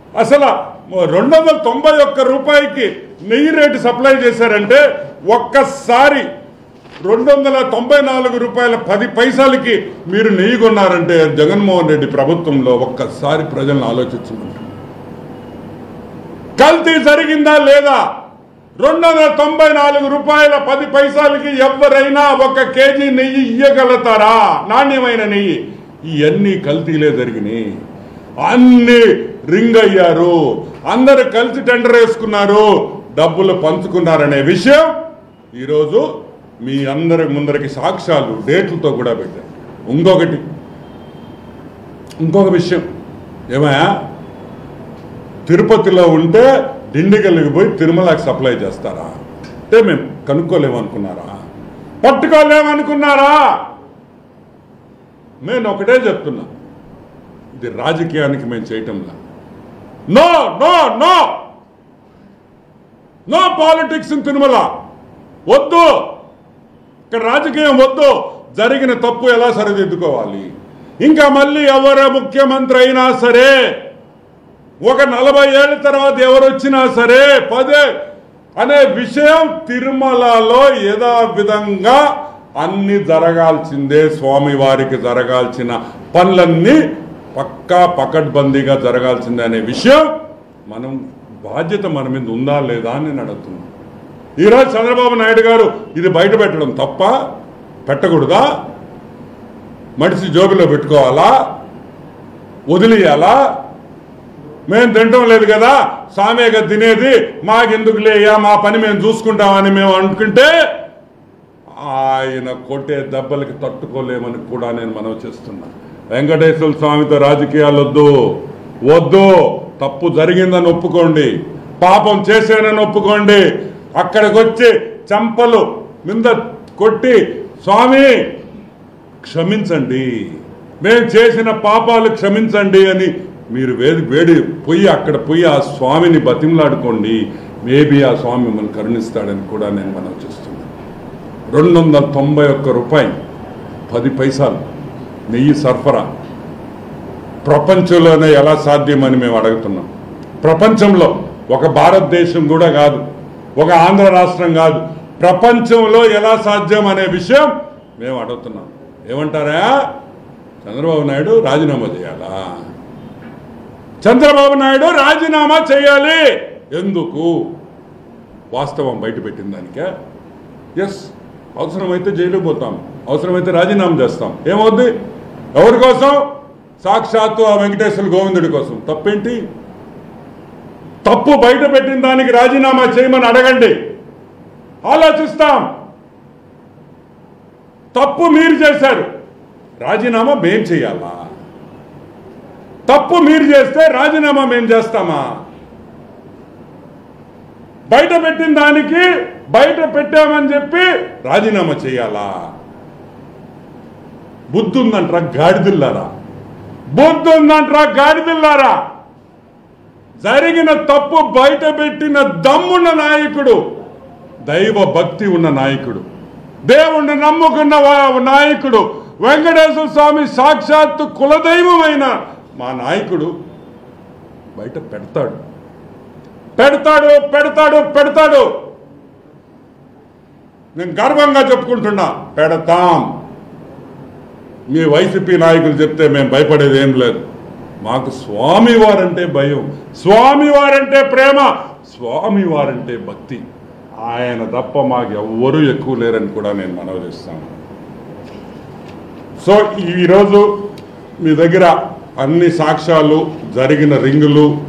అసలు రెండు వందల తొంభై ఒక్క రూపాయికి నెయ్యి రేటు సప్లై చేశారంటే ఒక్కసారి రెండు వందల తొంభై నాలుగు రూపాయల పది పైసలకి మీరు నెయ్యి కొన్నారంటే జగన్మోహన్ రెడ్డి ప్రభుత్వంలో ఒక్కసారి ప్రజలను ఆలోచించమంటారు కల్తీ జరిగిందా లేదా రెండు వందల తొంభై నాలుగు రూపాయల పది పైసలకి ఎవరైనా ఒక కేజీ నెయ్యి ఇయ్యగలుగుతారా నాణ్యమైన నెయ్యి ఇవన్నీ కల్తీలే జరిగినాయి అన్ని రింగ్ అయ్యారు అందరు కలిసి టెండర్ వేసుకున్నారు డబ్బులు పంచుకున్నారనే విషయం ఈరోజు మీ అందరి ముందరికి సాక్ష్యాలు డేట్లతో కూడా పెట్టారు ఇంకొకటి ఇంకొక విషయం ఏమయ్యా తిరుపతిలో ఉంటే డిండిగల్లికి పోయి తిరుమలకి సప్లై చేస్తారా అంటే మేము కనుక్కోలేమనుకున్నారా పట్టుకోలేమనుకున్నారా నేను ఒకటే చెప్తున్నా ఇది రాజకీయానికి మేము చేయటంలా no no no no politics in Tirumala వద్దు ఇక్కడ రాజకీయం వద్దు జరిగిన తప్పు ఎలా సరిదిద్దుకోవాలి ఇంకా మళ్ళీ ఎవరు ముఖ్యమంత్రి అయినా సరే ఒక నలభై ఏళ్ళ తర్వాత ఎవరు వచ్చినా సరే పదే అనే విషయం తిరుమలలో యథా విధంగా అన్ని జరగాల్సిందే స్వామివారికి జరగాల్సిన పనులన్నీ పక్కా పకడ్బందీగా జరగాల్సిందే అనే విషయం మనం బాధ్యత మన మీద ఉందా లేదా అని నేను అడుగుతున్నాను ఈరోజు చంద్రబాబు నాయుడు గారు ఇది బయట పెట్టడం తప్ప పెట్టకూడదా మడిసి జోబిలో పెట్టుకోవాలా వదిలేయాలా మేము తినటం లేదు కదా సామేగా తినేది మాకెందుకు లేయా మా పని మేము చూసుకుంటామని మేము అనుకుంటే ఆయన కొట్టే దెబ్బలకి తట్టుకోలేమని కూడా నేను మనవి చేస్తున్నా వెంకటేశ్వర స్వామితో రాజకీయాలు వద్దు వద్దు తప్పు జరిగిందని ఒప్పుకోండి పాపం చేశానని ఒప్పుకోండి అక్కడికి వచ్చి చంపలు మీద కొట్టి స్వామి క్షమించండి మేము చేసిన పాపాలు క్షమించండి అని మీరు వేడి వేడి పోయి అక్కడ పోయి ఆ స్వామిని బతిమలాడుకోండి మేబీ ఆ స్వామి మిమ్మల్ని కరుణిస్తాడని కూడా నేను మనం చేస్తున్నాను రెండు వందల తొంభై ఒక్క రూపాయి పది పైసలు నెయ్యి సరఫరా ప్రపంచంలోనే ఎలా సాధ్యమని మేము అడుగుతున్నాం ప్రపంచంలో ఒక భారతదేశం కూడా కాదు ఒక ఆంధ్ర రాష్ట్రం కాదు ప్రపంచంలో ఎలా సాధ్యం అనే విషయం మేము అడుగుతున్నాం ఏమంటారా చంద్రబాబు నాయుడు రాజీనామా చేయాలా చంద్రబాబు నాయుడు రాజీనామా చేయాలి ఎందుకు వాస్తవం బయట పెట్టిన దానికే ఎస్ అవసరమైతే జైలుకు పోతాం అవసరమైతే రాజీనామా చేస్తాం ఏమవుద్ది ఎవరి కోసం సాక్షాత్తు ఆ వెంకటేశ్వర గోవిందుడి కోసం తప్పేంటి తప్పు బయట పెట్టిన దానికి రాజీనామా చేయమని అడగండి ఆలోచిస్తాం తప్పు మీరు చేశారు రాజీనామా మేం చేయాలా తప్పు మీరు చేస్తే రాజీనామా మేం చేస్తామా బయట పెట్టిన దానికి బయట పెట్టామని చెప్పి రాజీనామా చేయాలా బుద్ధి ఉందంట్రా గాడిదిల్లారా బుద్ధి ఉందంట్రా గాడిదిల్లారా జరిగిన తప్పు బయట పెట్టిన దమ్మున్న నాయకుడు దైవ భక్తి ఉన్న నాయకుడు దేవుణ్ణి నమ్ముకున్న వా- నాయకుడు వెంకటేశ్వర స్వామి సాక్షాత్తు కులదైవమైన మా నాయకుడు బయట పెడతాడు పెడతాడు పెడతాడు పెడతాడు నేను గర్వంగా చెప్పుకుంటున్నా పెడతాం మీ వైసీపీ నాయకులు చెప్తే మేము భయపడేది ఏం లేదు మాకు స్వామివారంటే భయం స్వామివారంటే ప్రేమ స్వామివారంటే భక్తి ఆయన తప్ప మాకు ఎవ్వరూ ఎక్కువ లేరని కూడా నేను మనవి చేస్తాను సో ఈరోజు మీ దగ్గర అన్ని సాక్ష్యాలు జరిగిన రింగులు